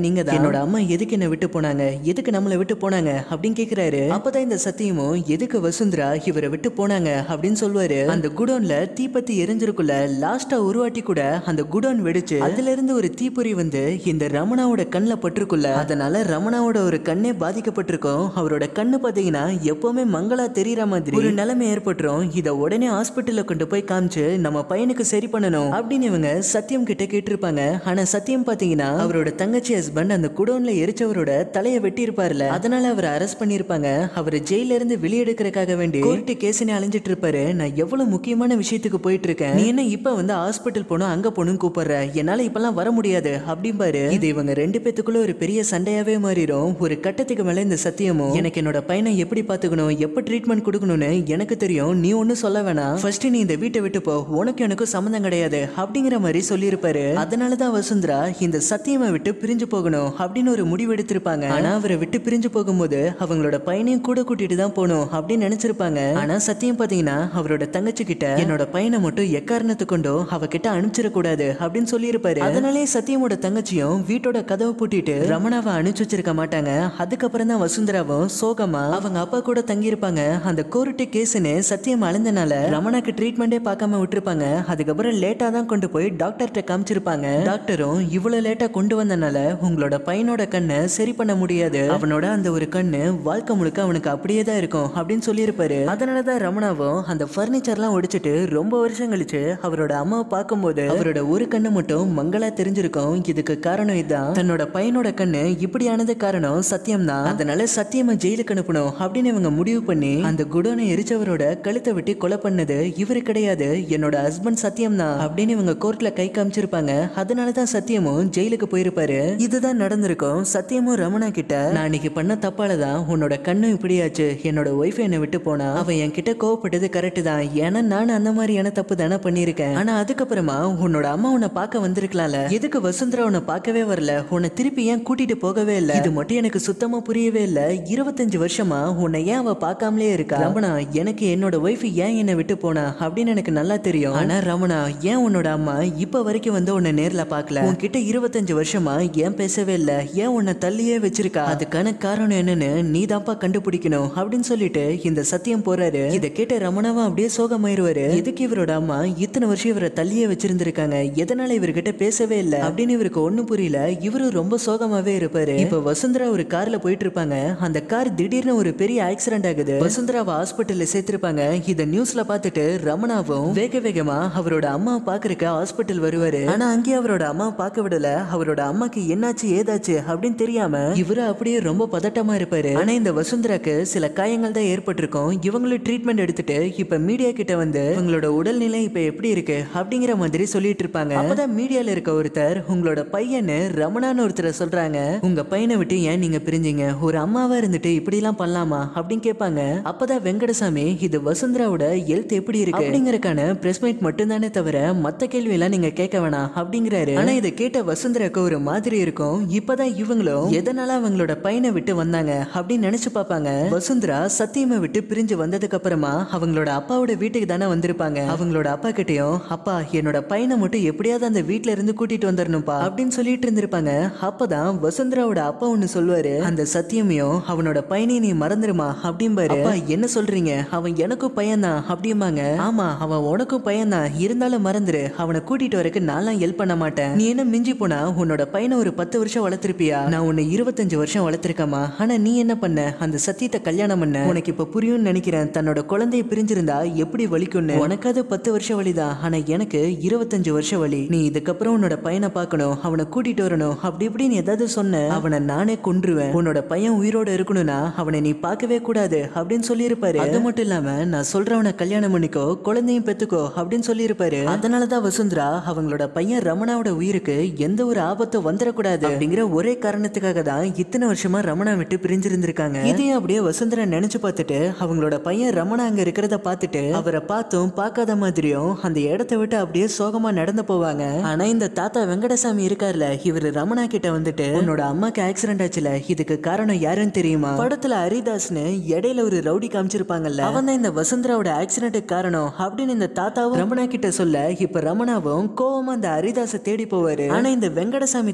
நீங்க தான் என்னோட அம்மா எதுக்கு என்ன விட்டு போனாங்க எதுக்கு நம்மளை விட்டு போனாங்க அப்படின்னு கேக்குறாரு அப்பதான் இந்த சத்தியமும் எதுக்கு வசுந்தரா இவரை விட்டு போனாங்க அப்படின்னு சொல்லுவாரு அந்த குடோன்ல தீப்பத்தி எரிஞ்சிருக்குள்ள லாஸ்டா ஒரு வாட்டி கூட அந்த குடோன் வெடிச்சு அதுல இருந்து ஒரு தீப்பொறி வந்து இந்த ரமணாவோட கண்ணுல பட்டிருக்குள்ள அதனால ரமணாவோட ஒரு கண்ணே பாதிக்கப்பட்டிருக்கும் அவரோட கண்ணு பாத்தீங்கன்னா எப்பவுமே மங்களா தெரியற மாதிரி ஒரு நிலைமை ஏற்பட்டுரும் இத உடனே ஹாஸ்பிட்டல்ல கொண்டு போய் காமிச்சு நம்ம பையனுக்கு சரி பண்ணணும் அப்படின்னு இவங்க சத்தியம் கிட்ட கேட்டிருப்பாங்க ஆனா சத்தியம் பாத்தீங்கன்னா அவரோட தங்கச்சி ஹஸ்பண்ட் அந்த குடோன்ல எரிச்சவரோட தலையை வெட்டி இருப்பாருல அதனால அவரை அரெஸ்ட் பண்ணிருப்பாங்க அவர் ஜெயில இருந்து வெளியெடுக்கிறதுக்காக வேண்டி கோர்ட்டு கேஸ்னே அலைஞ்சிட்டு இருப்பாரு நான் எவ்வளவு முக்கியமான விஷயத்துக்கு போயிட்டு இருக்கேன் நீ என்ன இப்ப வந்து ஹாஸ்பிட்டல் போகணும் அங்க போகணும் கூப்பிடுற என்னால இப்பெல்லாம் வர முடியாது அப்படிம்பாரு இது இவங்க ரெண்டு பேத்துக்குள்ள ஒரு பெரிய சண்டையாவே மாறிடும் ஒரு கட்டத்துக்கு மேல இந்த சத்தியமும் எனக்கு என்னோட பையனை எப்படி பாத்துக்கணும் எப்ப ட்ரீட்மெண்ட் கொடுக்கணும்னு எனக்கு தெரியும் நீ ஒன்னும் சொல்ல வேணாம் ஃபர்ஸ்ட் நீ இந்த வீட்டை விட்டு போ உனக்கு எனக்கும் சம்மந்தம் கிடையாது அப்படிங்கிற மாதிரி சொல்லியிருப்பாரு அதனாலதான் வசுந்தரா இந்த சத்தியமை விட்டு பிரிஞ்சு போகணும் அப்படின்னு ஒரு முடிவு எடுத்திருப்பாங்க ஆனா அவரை விட்டு பிரிஞ்சு போகும்போது அவங்களோட பையனையும் கூட கூட்டிட்டு தான் போகணும் அப்படின்னு நினைச்சிருப்பாங்க ஆனா சத்தியம் பாத்தீங்கன்னா அவரோட தங்கச்சி கிட்ட என்னோட பையனை மட்டும் எக்காரணத்து கொண்டோ அவகிட்ட அனுப்பிச்சிடக்கூடாது அப்படின்னு சொல்லியிருப்பாரு அதனாலே சத்தியமோட தங்கச்சியும் வீட்டோட கதவை பூட்டிட்டு ரமணாவை அனுப்பிச்சு வச்சிருக்க மாட்டாங்க அதுக்கப்புறம் தான் வசுந்தராவும் சோகமா அவங்க அப்பா கூட தங்கியிருப்பாங்க அந்த கோர்ட்டு கேஸ்னு சத்தியம் அலைந்தனால ரமணாக்கு ட்ரீட்மெண்டே பார்க்காம விட்டுருப்பாங்க அதுக்கப்புறம் லேட்டா தான் கொண்டு போய் டாக்டர்கிட்ட காமிச்சிருப்பாங்க டாக்டரும் இவ்வளவு லேட்டா கொண்டு வந்தனால உங்களோட பையனோட கண்ணை சரி பண்ண முடியாது அவனோட அந்த ஒரு கண்ணு வாழ்க்கை முழுக்க அவனுக்கு அப்படியே தான் இருக்கும் அப்படின்னு சொல்லியிருப்பாரு அதனாலதான் ரமணாவும் அந்த ஃபர்னிச்சர்லாம் ஒடிச்சிட்டு ரொம்ப வருஷம் கழிச்சு அவரோட அம்மாவை பார்க்கும்போது அவரோட ஒரு கண்ணு மட்டும் மங்களா தெரிஞ்சிருக்கும் இதுக்கு காரணம் இதுதான் தன்னோட பையனோட கண்ணு இப்படியானது காரணம் சத்தியம் தான் அதனால சத்தியமா ஜெயிலுக்கு அனுப்பணும் அப்படின்னு இவங்க முடிவு பண்ணி அந்த குடோனை எரிச்சவரோட கழுத்தை வெட்டி கொலை பண்ணது இவரு கிடையாது என்னோட ஹஸ்பண்ட் சத்தியம் தான் அப்படின்னு இவங்க கோர்ட்ல கை காமிச்சிருப்பாங்க அதனாலதான் சத்தியமும் ஜெயிலுக்கு போயிருப்பாரு இதுதான் நடந்திருக்கும் சத்தியமும் ரமணா கிட்ட நான் அன்னைக்கு பண்ண தப்பால தான் உன்னோட கண்ணும் இப்படியாச்சு என்னோட ஒய்ஃப் என்னை விட்டு போனா அவ என் கிட்ட கோவப்பட்டது கரெக்ட் தான் ஏன்னா நான் அந்த மாதிரியான தப்பு தானே பண்ணியிருக்கேன் ஆனா அதுக்கப்புறமா உன்னோட அம்மா உன்னை பார்க்க வந்திருக்கலாம்ல எதுக்கு வசுந்தரா உன்னை பார்க்கவே வரல உன்னை திருப்பி ஏன் கூட்டிட்டு போகவே இல்ல இது மட்டும் எனக்கு சுத்தமா புரியவே இல்ல இருபத்தஞ்சு வருஷமா உன்னை ஏன் அவ பார்க்காமலே இருக்கா ரமணா எனக்கு என்னோட ஒய்ஃப் ஏன் என்னை விட்டு போனா அப்படின்னு எனக்கு நல்லா தெரியும் ஆனா ரமணா ஏன் உன்னோட அம்மா இப்ப வரைக்கும் வந்து உன்னை நேர்ல பார்க்கல உன்கிட்ட இருபத்தஞ்சு வருஷமா ஏன் பேசவே இல்ல ஏன் உன்னை தள்ளியே வச்சிருக்கா அதுக்கான காரணம் என்னன்னு நீ தான்ப்பா கண்டுபிடிக்கணும் அப்படின்னு சொல்லிட்டு இந்த சத்தியம் போறாரு இதை கேட்ட ரமணாவும் அப்படியே சோகமாயிருவாரு எதுக்கு இவரோட அம்மா இத்தனை வருஷம் இவரை தள்ளியே வச்சிருந்திருக்காங்க எதனால இவர்கிட்ட பேசவே இல்ல அப்படின்னு இவருக்கு ஒண்ணும் புரியல இவரும் ரொம்ப சோகமாவே இருப்பாரு இப்ப வசுந்தரா ஒரு கார்ல போயிட்டு இருப்பாங்க அந்த கார் திடீர்னு ஒரு பெரிய ஆக்சிடென்ட் ஆகுது வசுந்தராவை ஹாஸ்பிட்டல்ல சேர்த்திருப்பாங்க இத நியூஸ்ல பார்த்துட்டு ரமணாவும் வேக வேகமா அவரோட அம்மா பாக்குறதுக்கு ஹாஸ்பிட்டல் வருவாரு ஆனா அங்கேயே அவரோட அம்மா பார்க்க விடல அவரோட அம்மாக்கு என்னாச்சு ஏதாச்சு அப்படின்னு தெரியாம இவரு அப்படியே ரொம்ப பதட்டமா இருப்பாரு ஆனா இந்த வசுந்தராக்கு சில காயங்கள் தான் ஏற்பட்டிருக்கும் இவங்களும் ட்ரீட்மெண்ட் எடுத்துட்டு இப்ப மீடியா கிட்ட வந்து இவங்களோட உடல்நிலை இப்ப எப்படி இருக்கு அப்படிங்கிற மாதிரி சொல்லிட்டு இருப்பாங்க அப்பதான் மீடியால இருக்க ஒருத்தர் உங்களோட பையன்னு ரமணான்னு ஒருத்தரை சொல்றாங்க உங்க பையனை விட்டு ஏன் நீங்க பிரிஞ்சீங்க ஒரு அம்மாவா இருந்துட்டு இப்படி எல்லாம் பண்ணலாமா அப்படின்னு கேட்பாங்க அப்பதான் வெங்கடசாமி இது வசுந்தராவோட ஹெல்த் எப்படி இருக்கு அப்படிங்கறக்கான பிரஸ் மீட் மட்டும்தானே தவிர மத்த கேள்வி எல்லாம் நீங்க கேட்க வேணாம் அப்படிங்கிறாரு ஆனா இதை கேட்ட வசுந்தராக்கு ஒரு மாதிரி இருக்கும் இப்பதான் இவங்களும் எதனால அவங்களோட பையனை விட்டு வந்தாங்க அப்படின்னு நினைச்சு பார்ப்பாங்க வசுந்தரா சத்தியமை விட்டு பிரிஞ்சு வந்ததுக்கு அப்புறமா அவங்களோட அப்பாவோட வீட்டுக்கு தானே வந்திருப்பாங்க அவங்களோட அப்பா கிட்டயும் அப்பா என்னோட பையனை மட்டும் எப்படியாவது அந்த வீட்ல இருந்து கூட்டிட்டு வந்துடணும்ப்பா அப்படின்னு சொல்லிட்டு இருந்திருப்பாங்க அப்பதான் வசுந்தராவோட அப்பா ஒண்ணு சொல்லுவாரு அந்த சத்தியமையும் அவனோட பையனை நீ மறந்துருமா அப்படிம்பாரு அப்பா என்ன சொல்றீங்க அவன் எனக்கும் பையன்தான் அப்படிம்பாங்க ஆமா அவன் உனக்கும் பையன்தான் இருந்தாலும் மறந்துரு அவனை கூட்டிட்டு வரக்கு நான்லாம் ஹெல்ப் பண்ண மாட்டேன் நீ என்ன மிஞ்சி போனா உன்னோட பையனை ஒரு பத்து வருஷம் வளர்த்திருப்பியா நான் உன்னை இருபத்தஞ்சு வருஷம் வளர்த்திருக்கமா ஆனா நீ என்ன பண்ண அந்த சத்தியத்தை கல்யாணம் பண்ண உனக்கு இப்ப புரியும்னு நினைக்கிறேன் தன்னோட குழந்தைய பிரிஞ்சிருந்தா எப்படி வலிக்கும்னு உனக்கு அது பத்து வருஷம் வலிதான் ஆனா எனக்கு இருபத்தஞ்சு வருஷம் வலி நீ இதுக்கப்புறம் உன்னோட பையனை பார்க்கணும் அவனை கூட்டிட்டு வரணும் அப்படி இப்படின்னு ஏதாவது சொன்ன அவனை நானே கொன்றுவேன் உன்னோட பையன் உயிரோட இருக்கணும்னா அவனை நீ பார்க்கவே கூடாது அப்படின்னு சொல்லியிருப்பாரு அது மட்டும் இல்லாம நான் சொல்றவனை கல்யாணம் பண்ணிக்கோ குழந்தையும் பெத்துக்கோ அப்படின்னு சொல்லியிருப்பாரு அதனாலதான் வசுந்தரா அவங்களோட பையன் ரமணாவோட உயிருக்கு எந்த ஒரு ஆபத்தும் வந்துடக்கூடாது அப்படிங்கிற ஒரே காரணத்துக்காக தான் இத்தனை வருஷமா ரமணா விட்டு பிரிஞ்சிருந்திருக்காங்க இதையும் அப்படியே வசுந்தரா நினைச்சு பார்த்துட்டு அவங்களோட பையன் ரமணா அங்க இருக்கிறத பார்த்துட்டு அவரை பார்த்தும் பார்க்காத மாதிரியும் அந்த இடத்த விட்டு அப்படியே சோகமா நடந்து போவாங்க ஆனா இந்த தாத்தா வெங்கடசாமி இருக்கார்ல இவர் ரமணா கிட்ட வந்துட்டு உன்னோட அம்மாக்கு ஆக்சிடென்ட் ஆச்சுல இதுக்கு காரணம் யாருன்னு தெரியுமா படத்துல ஹரிதாஸ்னு இடையில ஒரு ரவுடி காமிச்சிருப்பாங்கல்ல அவன் தான் இந்த வசுந்தராவோட ஆக்சிடென்ட்டுக்கு காரணம் அப்படின்னு இந்த தாத்தாவும் ரமணா கிட்ட சொல்ல இப்ப ரமணாவும் கோவமா அந்த ஹரிதாஸை தேடி போவாரு ஆனா இந்த வெங்கடசாமி தாத்தா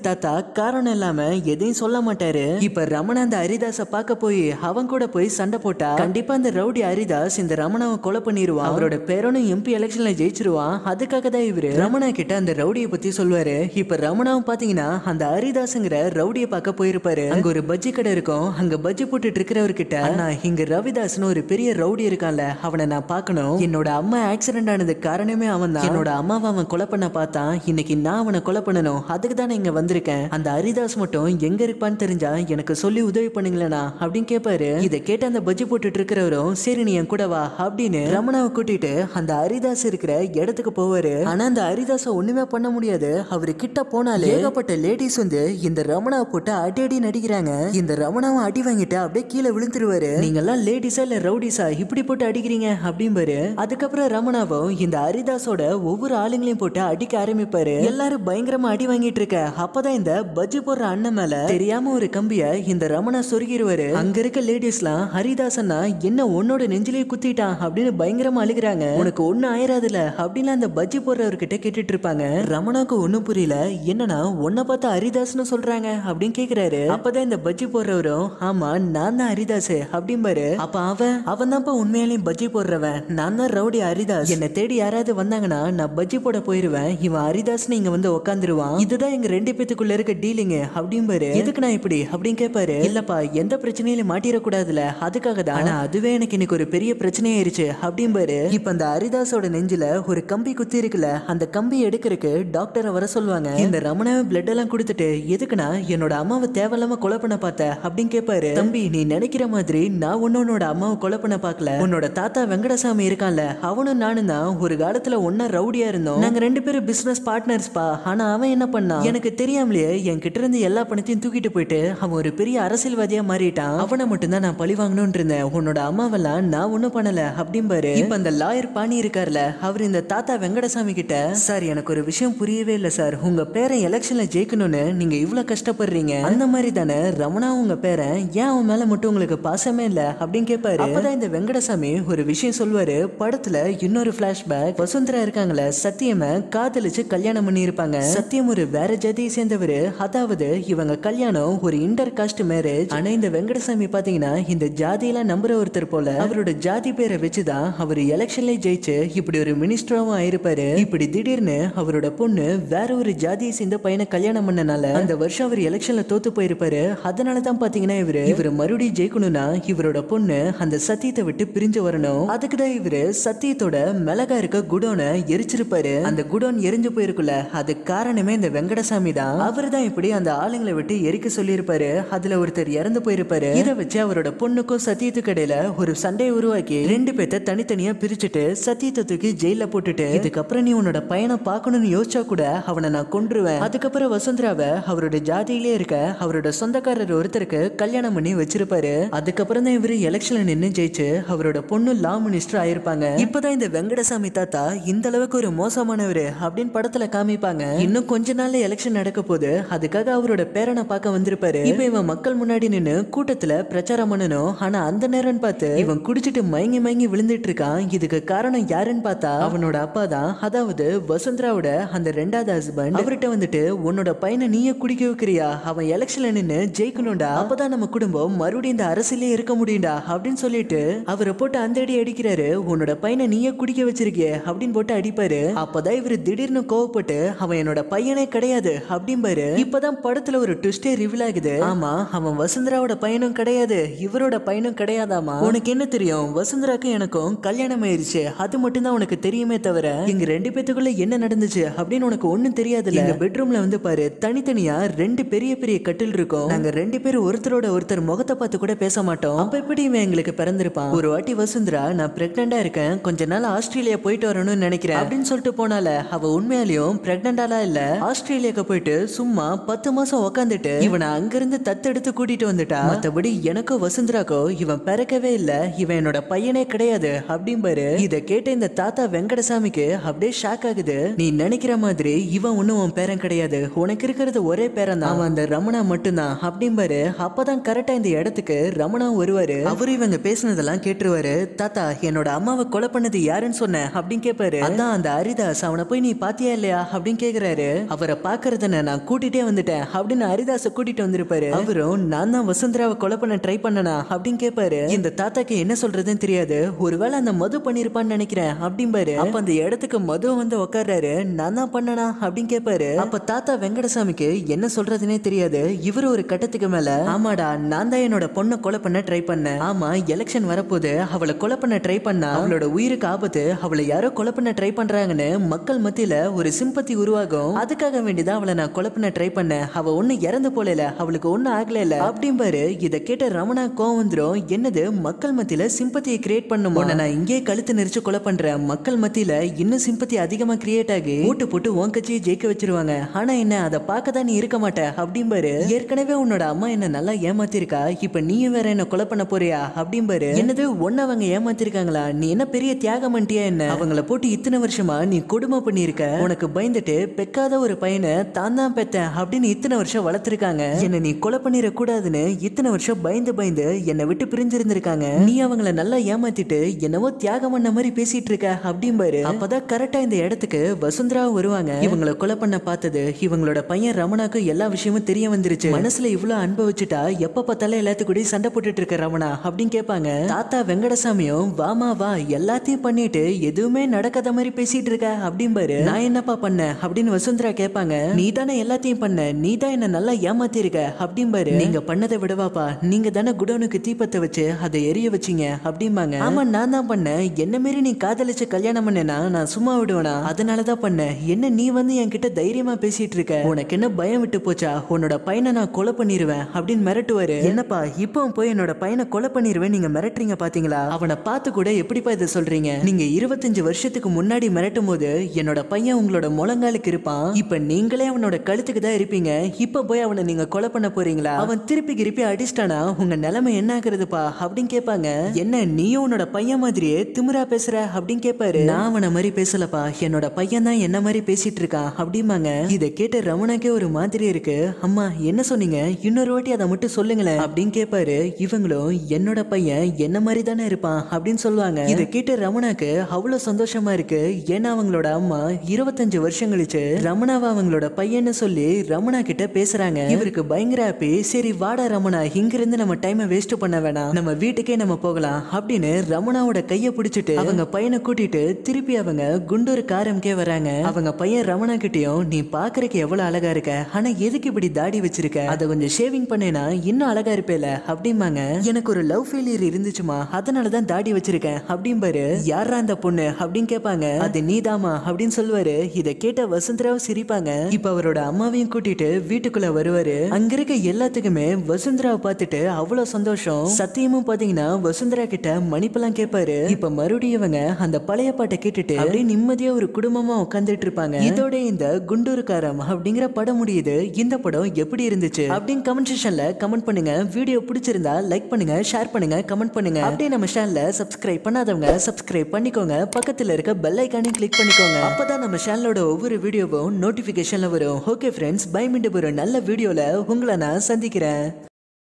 காரணம் இல்லாம எதையும் சொல்ல மாட்டாரு இப்ப ரமணா அந்த ஹரிதாஸ பார்க்க போய் அவன் கூட போய் சண்டை போட்டா கண்டிப்பா அந்த ரவுடி ஹரிதாஸ் இந்த ரமணாவை கொலை பண்ணிடுவான் அவரோட பேரனும் எம்பி எலெக்ஷன்ல ஜெயிச்சிருவான் அதுக்காக தான் இவரு ரமணா கிட்ட அந்த ரவுடியை பத்தி சொல்லுவாரு இப்ப ரமணாவும் பாத்தீங்கன்னா அந்த ஹரிதாஸ்ங்கிற ரவுடியை பார்க்க போயிருப்பாரு அங்க ஒரு பஜ்ஜி கடை இருக்கும் அங்க பஜ்ஜி போட்டுட்டு இருக்கிறவர்கிட்ட அண்ணா இங்க ரவிதாஸ்னு ஒரு பெரிய ரவுடி இருக்கான்ல அவனை நான் பார்க்கணும் என்னோட அம்மா ஆக்சிடென்ட் ஆனது காரணமே அவன் தான் என்னோட அம்மாவை அவன் கொலை பண்ண பார்த்தான் இன்னைக்கு நான் அவனை கொலை பண்ணணும் அதுக்கு தான் இங்க வந்திருக்கேன் அந்த ஹரிதாஸ் மட்டும் எங்க இருப்பான்னு தெரிஞ்சா எனக்கு சொல்லி உதவி பண்ணுங்களேனா அப்படின்னு கேட்பாரு இதை கேட்டு அந்த பஜ்ஜி போட்டுட்டு இருக்கிறவரும் சரி நீ என் கூட வா அப்படின்னு ரமணாவை கூட்டிட்டு அந்த ஹரிதாஸ் இருக்கிற இடத்துக்கு போவாரு ஆனா அந்த ஹரிதாஸ ஒண்ணுமே பண்ண முடியாது அவரு கிட்ட போனாலே ஏகப்பட்ட லேடிஸ் வந்து இந்த ரமணாவை போட்டு அடி அடி நடிக்கிறாங்க இந்த ரமணாவை அடி வாங்கிட்டு அப்படியே கீழே விழுந்துருவாரு நீங்க எல்லாம் லேடிஸா இல்ல ரவுடிஸா இப்படி போட்டு அடிக்கிறீங்க அப்படிம்பாரு அதுக்கப்புறம் ரமணாவும் இந்த ஹரிதாஸோட ஒவ்வொரு ஆளுங்களையும் போட்டு அடிக்க ஆரம்பிப்பாரு எல்லாரும் பயங்கரமா அடி வாங்கிட்டு இருக்க அப்பதான் இந்த பஜ்ஜி போடுற அண்ணன் மேல தெரியாம ஒரு கம்பிய இந்த ரமணா சொருகிருவாரு அங்க இருக்க லேடிஸ்லாம் ஹரிதாசன்னா என்ன உன்னோட நெஞ்சிலே குத்திட்டான் அப்படின்னு பயங்கரமா அழுகுறாங்க உனக்கு ஒண்ணு ஆயிராதுல அப்படின்னு அந்த பஜ்ஜி போடுறவர்கிட்ட கேட்டுட்டு இருப்பாங்க ரமணாக்கு ஒண்ணும் புரியல என்னன்னா உன்னை பார்த்து ஹரிதாஸ்னு சொல்றாங்க அப்படின்னு கேக்குறாரு அப்பதான் இந்த பஜ்ஜி போடுறவரும் ஆமா நான் தான் ஹரிதாஸ் அப்படிம்பாரு அப்ப அவன் அவன் தான்ப்பா உண்மையாலையும் பஜ்ஜி போடுறவன் நான் தான் ரவுடி ஹரிதாஸ் என்னை தேடி யாராவது வந்தாங்கன்னா நான் பஜ்ஜி போட போயிருவேன் இவன் ஹரிதாஸ்னு இங்க வந்து உட்காந்துருவான் இதுதான் எங்க ரெண்டு பேத்துக்குள்ள இருக்க டீலிங் அப்படிம்பாரு எதுக்கு நான் இப்படி அப்படின்னு கேட்பாரு இல்லப்பா எந்த பிரச்சனையிலும் மாட்டிடக்கூடாதுல அதுக்காக தான் ஆனா அதுவே எனக்கு இன்னைக்கு ஒரு பெரிய பிரச்சனையாயிருச்சு அப்படிம்பாரு இப்ப அந்த ஹரிதாஸோட நெஞ்சில ஒரு கம்பி குத்தி இருக்குல்ல அந்த கம்பி எடுக்கிறதுக்கு டாக்டரை வர சொல்லுவாங்க இந்த ரமணாவை பிளட் எல்லாம் கொடுத்துட்டு எதுக்குன்னா என்னோட அம்மாவை தேவையில்லாம கொலை பண்ண பார்த்த அப்படின்னு கேட்பாரு தம்பி நீ நினைக்கிற மாதிரி நான் ஒன்னு உன்னோட அம்மாவை கொலை பண்ண பார்க்கல உன்னோட தாத்தா வெங்கடசாமி இருக்கான்ல அவனும் நானும் தான் ஒரு காலத்துல ஒன்னா ரவுடியா இருந்தோம் நாங்க ரெண்டு பேரும் பிசினஸ் பார்ட்னர்ஸ் பா ஆனா அவன் என்ன பண்ணான் எனக்கு தெரியாமலேயே என் கிட்ட இருந்து எல்லா பணத்தையும் தூக்கிட்டு போயிட்டு அவன் ஒரு பெரிய அரசியல்வாதியா மாறிட்டான் அவனை மட்டும்தான் நான் பழி வாங்கணும்னு இருந்தேன் உன்னோட அம்மாவெல்லாம் நான் ஒண்ணும் பண்ணல அப்படிம்பாரு இப்ப அந்த லாயர் பாணி இருக்கார்ல அவர் இந்த தாத்தா வெங்கடசாமி கிட்ட சார் எனக்கு ஒரு விஷயம் புரியவே இல்லை சார் உங்க பேரன் எலெக்ஷன்ல ஜெயிக்கணும்னு நீங்க இவ்வளவு கஷ்டப்படுறீங்க அந்த மாதிரி தானே ரமணா உங்க பேரன் ஏன் அவன் மேல மட்டும் உங்களுக்கு பாசமே இல்ல அப்படின்னு கேட்பாரு அப்பதான் இந்த வெங்கடசாமி ஒரு விஷயம் சொல்லுவாரு படத்துல இன்னொரு பிளாஷ்பேக் வசுந்தரா இருக்காங்களே சத்தியம காதலிச்சு கல்யாணம் பண்ணி இருப்பாங்க சத்தியம் ஒரு வேற ஜாதியை சேர்ந்தவரு அதாவது இவங்க கல்யாணம் ஒரு இன்டர் காஸ்ட் மேரேஜ் ஆனா இந்த வெங்கடசாமி பாத்தீங்கன்னா இந்த ஜாதியெல்லாம் நம்புற ஒருத்தர் போல அவரோட ஜாதி பேரை வச்சுதான் அவர் எலெக்ஷன்ல ஜெயிச்சு இப்படி ஒரு மினிஸ்டராவும் ஆயிருப்பாரு இப்படி திடீர்னு அவரோட பொண்ணு வேற ஒரு ஜாதியை சேர்ந்த பையனை கல்யாணம் பண்ணனால அந்த வருஷம் அவர் எலெக்ஷன்ல தோத்து போயிருப்பாரு அதனால தான் பாத்தீங்கன்னா இவரு இவர் மறுபடியும் ஜெயிக்கணும்னா இவரோட பொண்ணு அந்த சத்தியத்தை விட்டு பிரிஞ்சு வரணும் அதுக்கு தான் இவரு சத்தியத்தோட மிளகா இருக்க குடோனை எரிச்சிருப்பாரு அந்த குடோன் எரிஞ்சு போயிருக்குல்ல அது காரணமே இந்த வெங்கடசாமி தான் அவர் தான் இப்படி அந்த ஆளுங்களை விட்டு எரிக்க சொல்லியிருப்பாரு அதுல ஒருத்தர் இறந்து போயிருப்பாரு இதை வச்சு அவரோட பொண்ணுக்கும் சத்தியத்துக்கு இடையில ஒரு சண்டையை உருவாக்கி ரெண்டு பேத்த தனித்தனியா பிரிச்சுட்டு சத்தியத்தை தூக்கி ஜெயில போட்டுட்டு இதுக்கப்புறம் நீ உன்னோட பையனை பார்க்கணும்னு யோசிச்சா கூட அவனை நான் கொன்றுவேன் அதுக்கப்புறம் வசுந்தராவை அவரோட ஜாதியிலே இருக்க அவரோட சொந்தக்காரர் ஒருத்தருக்கு கல்யாணம் பண்ணி வச்சிருப்பாரு அதுக்கப்புறம் தான் இவரு எலெக்ஷன்ல நின்னு ஜெயிச்சு அவரோட பொண்ணு லா மினிஸ்டர் ஆயிருப்பாங்க இப்பதான் இந்த வெங்கடசாமி தாத்தா இந்த அளவுக்கு ஒரு மோசமானவர் அப்படின்னு படத்துல காமிப்பாங்க இன்னும் கொஞ்ச நாள்ல எலெக்ஷன் நடக்க போது அதுக்காக அவரோட பேரனை பார்க்க வந்திருப்பாரு இப்ப இவன் மக்கள் முன்னாடி நின்னு கூட்டத்துல பிரச்சாரம் பண்ணணும் ஆனா அந்த நேரம் பார்த்து இவன் குடிச்சிட்டு மயங்கி மயங்கி விழுந்துட்டு இருக்கான் இதுக்கு காரணம் யாருன்னு பார்த்தா அவனோட அப்பா தான் அதாவது வசுந்தராவோட அந்த ரெண்டாவது ஹஸ்பண்ட் அவர்கிட்ட வந்துட்டு உன்னோட பையனை நீயே குடிக்க வைக்கிறியா அவன் எலெக்ஷன்ல நின்னு ஜெயிக்கணும்டா அப்பதான் நம்ம குடும்பம் மறுபடியும் இந்த அரசியலே இருக்க முடியும்டா அப்படின்னு சொல்லிட்டு அவரை போட்டு அந்த அடி அடிக்கிறாரு உன்னோட பையனை நீயே குடிக்க வச்சிருக்கிய அப்படின்னு போட்டு அடிப்பாரு அப்பதான் இவரு திடீர்னு கோவப்பட்டு அவன் என்னோட பையனே கிடையாது அப்படிம்பாரு இப்பதான் படத்துல ஒரு ட்விஸ்டே ரிவீல் ஆகுது ஆமா அவன் வசுந்தராவோட பையனும் கிடையாது இவரோட பையனும் கிடையாதாமா உனக்கு என்ன தெரியும் வசுந்தராக்கும் எனக்கும் கல்யாணம் ஆயிருச்சு அது மட்டும் தான் உனக்கு தெரியுமே தவிர எங்க ரெண்டு பேத்துக்குள்ள என்ன நடந்துச்சு அப்படின்னு உனக்கு ஒண்ணும் தெரியாதுல்ல எங்க பெட்ரூம்ல வந்து பாரு தனித்தனியா ரெண்டு பெரிய பெரிய கட்டில் இருக்கும் நாங்க ரெண்டு பேரும் ஒருத்தரோட ஒருத்தர் முகத்தை பார்த்து கூட பேச மாட்டோம் அப்ப எப்படி இவன் எங்களுக்கு பிறந்திருப்பான் ஒரு வாட்டி வசுந்தரா நான் பிரெக்னண்டா இருக்கேன் கொஞ்ச நாள் ஆஸ்திரேலியா போயிட்டு வரணும்னு நினைக்கிறேன் அப்படின்னு சொல்லிட்டு போனால அவ உண்மையாலையும் பிரெக்னண்டாலாம் இல்ல ஆஸ்திரேலியாக்கு போயிட்டு சும்மா பத்து மாசம் உக்காந்துட்டு இவனை அங்கிருந்து தத்தெடுத்து கூட்டிட்டு வந்துட்டா மத்தபடி எனக்கும் வசுந்தராக்கோ இவன் பிறக்கவே இல்ல இவன் என்னோட பையனே கிடையாது அப்படிம்பாரு இத கேட்ட இந்த தாத்தா வெங்கடசாமிக்கு அப்படியே ஷாக் ஆகுது நீ நினைக்கிற மாதிரி இவன் ஒண்ணும் உன் பேரன் கிடையாது உனக்கு இருக்கிறது ஒரே பேரன் தான் அவன் அந்த ரமணா மட்டும்தான் அப்படிம்பாரு அப்பதான் கரெக்டா இந்த இடத்துக்கு ரமணா வருவாரு அவரு இவங்க பேசுனதெல்லாம் கேட்டுருவாரு தாத்தா என்னோட அம்மாவை கொலை பண்ணது யாருன்னு சொன்ன அப்படின்னு கேட்பாரு அதான் அந்த ஹரிதாஸ் அவனை போய் நீ பாத்தியா இல்லையா அப்படின்னு கேக்குறாரு அவரை பாக்குறதுன நான் கூட்டிட்டே வீட்டுக்கே வந்துட்டேன் அப்படின்னு ஹரிதாஸை கூட்டிட்டு வந்திருப்பாரு அவரும் நான் தான் வசுந்தராவை கொலை பண்ண ட்ரை பண்ணனா அப்படின்னு கேட்பாரு இந்த தாத்தாக்கு என்ன சொல்றதுன்னு தெரியாது ஒருவேளை அந்த மது பண்ணிருப்பான்னு நினைக்கிறேன் அப்படிம்பாரு அப்ப அந்த இடத்துக்கு மது வந்து உட்கார்றாரு நான் தான் பண்ணனா அப்படின்னு கேட்பாரு அப்ப தாத்தா வெங்கடசாமிக்கு என்ன சொல்றதுனே தெரியாது இவரு ஒரு கட்டத்துக்கு மேல ஆமாடா நான் தான் என்னோட பொண்ணை கொலை பண்ண ட்ரை பண்ணேன் ஆமா எலெக்ஷன் வரப்போது அவளை கொலை பண்ண ட்ரை பண்ணா அவளோட உயிருக்கு ஆபத்து அவளை யாரோ கொலை பண்ண ட்ரை பண்றாங்கன்னு மக்கள் மத்தியில ஒரு சிம்பத்தி உருவாகும் அதுக்காக வேண்டிதான் அவளை நான் கொலை பண்ண ட்ரை பண்ணேன் அவ ஒண்ணு இறந்து போல அவளுக்கு ஒண்ணு ஆகல இல்ல அப்படிம்பாரு இத கேட்ட ரமணா கோவம் வந்துரும் என்னது மக்கள் மத்தியில சிம்பத்தியை கிரியேட் பண்ணுமோ உன்னை நான் இங்கே கழுத்து நெரிச்சு கொலை பண்றேன் மக்கள் மத்தியில இன்னும் சிம்பத்தி அதிகமா கிரியேட் ஆகி ஓட்டு போட்டு உன் கட்சியை ஜெயிக்க வச்சிருவாங்க ஆனா என்ன அதை பார்க்க தான் நீ இருக்க மாட்ட அப்படிம்பாரு ஏற்கனவே உன்னோட அம்மா என்ன நல்லா ஏமாத்திருக்கா இப்ப நீயும் வேற என்ன கொலை பண்ண போறியா அப்படிம்பாரு என்னது ஒன்னு அவங்க ஏமாத்திருக்காங்களா நீ என்ன பெரிய தியாகம் பண்ணிட்டியா என்ன அவங்கள போட்டு இத்தனை வருஷமா நீ கொடுமை பண்ணியிருக்க உனக்கு பயந்துட்டு பெக்காத ஒரு பையனை தான் தான் பெத்தேன் அப்படின்னு இத்தனை வருஷம் வளர்த்துருக்காங்க என்ன நீ கொலை பண்ணிட கூடாதுன்னு இத்தனை வருஷம் பயந்து பயந்து என்னை விட்டு பிரிஞ்சிருந்திருக்காங்க நீ அவங்கள நல்லா ஏமாத்திட்டு என்னவோ தியாகம் பண்ண மாதிரி பேசிட்டு இருக்க அப்படிம்பாரு அப்பதான் கரெக்டா இந்த இடத்துக்கு வசுந்தரா வருவாங்க இவங்கள கொலை பண்ண பார்த்தது இவங்களோட பையன் ரமணாக்கு எல்லா விஷயமும் தெரிய வந்துருச்சு மனசுல இவ்வளவு அன்பை வச்சுட்டா எப்ப பார்த்தாலும் எல்லாத்துக்கூடயும் சண்டை போட்டுட்டு இருக்க ரமணா அப்படின்னு கேட்பாங்க தாத்தா வெங்கடசாமியும் வாமா வா எல்லாத்தையும் பண்ணிட்டு எதுவுமே நடக்காத மாதிரி பேசிட்டு இருக்க அப்படிம்பாரு நான் என்னப்பா பண்ணேன் அப்படின்னு வசுந்தரா கேட்பாங்க நீ தானே எல்லாத்தையும் பண்ண நீ தான் என்ன நல்லா ஏமாத்தி இருக்க அப்படிம்பாரு நீங்க பண்ணதை விடவாப்பா நீங்க தானே குடோனுக்கு தீப்பத்தை வச்சு அதை எரிய வச்சீங்க அப்படிம்பாங்க ஆமா நான் தான் பண்ணேன் என்ன மாரி நீ காதலிச்சு கல்யாணம் பண்ணேனா நான் சும்மா விடுவேனா அதனால தான் பண்ணேன் என்ன நீ வந்து என்கிட்ட தைரியமா பேசிட்டு இருக்க உனக்கு என்ன பயம் விட்டு போச்சா உன்னோட பையனை நான் கொலை பண்ணிடுவேன் அப்படின்னு மிரட்டுவாரு என்னப்பா இப்போ போய் என்னோட பையனை கொலை பண்ணிடுவேன் நீங்க மிரட்டுறீங்க பாத்தீங்களா அவனை பார்த்து கூட எப்படிப்பா இதை சொல்றீங்க நீங்க இருபத்தஞ்சு வருஷத்துக்கு முன்னாடி மிரட்டும் போது என்னோட பையன் உங்களோட முழங்காலுக்கு இருப்பான் இப்ப நீங்களே அவனோட கழுத்துக்கு தான் இருப்பீங்க இப்ப போய் அவனை நீங்க கொலை பண்ண போறீங்களா அவன் திருப்பி திருப்பி அடிச்சிட்டானா உங்க நிலைமை என்ன ஆகுறதுப்பா அப்படின்னு கேட்பாங்க என்ன நீயும் உன்னோட பையன் மாதிரியே திமிரா பேசுற அப்படின்னு கேட்பாரு நான் அவனை மாதிரி பேசலப்பா என்னோட பையன் தான் என்ன மாதிரி பேசிட்டு இருக்கான் அப்படிம்பாங்க இதை கேட்ட ரமணாக்கே ஒரு மாதிரி இருக்கு அம்மா என்ன சொன்னீங்க இன்னொரு வாட்டி அதை மட்டும் சொல்லுங்களேன் அப்படின்னு கேட்பாரு இவங்களும் என்னோட பையன் என்ன மாதிரி தானே இருப்பான் அப்படின்னு சொல்லுவாங்க இதை கேட்ட ரமணாக்கு அவ்வளவு சந்தோஷமா இருக்கு ஏன்னா அவங்களோட அம்மா இருபத்தஞ்சு வருஷம் கழிச்சு ரமணாவை அவங்களோட பையன்னு சொல்லி ரமணா கிட்ட பேசுறாங்க இவருக்கு பயங்கர ஹாப்பி சரி வாடா ரமணா இங்க இருந்து நம்ம டைமை வேஸ்ட் பண்ண வேணாம் நம்ம வீட்டுக்கே நம்ம போகலாம் அப்படின்னு ரமணாவோட கைய பிடிச்சிட்டு அவங்க பையனை கூட்டிட்டு திருப்பி அவங்க குண்டூர் காரம்கே வராங்க அவங்க பையன் ரமணா கிட்டயும் நீ பாக்குறதுக்கு எவ்வளவு அழகா இருக்க ஆனா எதுக்கு இப்படி தாடி வச்சிருக்க அதை கொஞ்சம் ஷேவிங் பண்ணேனா இன்னும் அழகா இருப்பேல அப்படிம்பாங்க எனக்கு ஒரு லவ் ஃபெயிலியர் இருந்துச்சுமா அதனாலதான் தாடி வச்சிருக்கேன் அப்படிம்பாரு யாரா அந்த பொண்ணு அப்படின்னு கேட்பாங்க அது நீதாமா அப்படின்னு சொல்லுவாரு இதை கேட்ட வசுந்தராவும் சிரிப்பாங்க இப்ப அவரோட அம்மாவையும் கூட்டிட்டு வீட்டுக்குள்ள வருவாரு அங்க இருக்க எல்லாத்துக்குமே வசுந்தராவை பார்த்துட்டு அவ்வளவு சந்தோஷம் சத்தியமும் பாத்தீங்கன்னா வசுந்தரா கிட்ட மன்னிப்பெல்லாம் கேட்பாரு இப்ப மறுபடியும் இவங்க அந்த பழைய பாட்டை கேட்டுட்டு அப்படியே நிம்மதியா ஒரு குடும்பமா உட்காந்துட்டு இருப்பாங்க இதோட இந்த குண்டூர்காரம் அப்படிங்கிற படம் முடியுது இந்த படம் எப்படி இருந்துச்சு அப்படின்னு கமெண்ட் செக்ஷன்ல கமெண்ட் பண்ணுங்க வீடியோ பிடிச்சிருந்தா லைக் பண்ணுங்க ஷேர் பண்ணுங்க கமெண்ட் பண்ணுங்க அப்படியே நம்ம சேனலை சப்ஸ்கிரைப் பண்ணாதவங்க சப்ஸ்கிரைப் பண்ணிக்கோங்க பக்கத்துல இருக்க பெல் ஐக்கானையும் கிளிக் பண்ணிக்கோங்க அப்பதான் நம்ம சேனலோட ஒவ்வொரு வீடியோவும் நோட்டிபிகேஷன்ல வரும் ஓகே ஃப்ரெண்ட்ஸ் பை மீண்டும் ஒரு நல்ல வீடியோல உங்களை நான் சந்திக்கிறேன்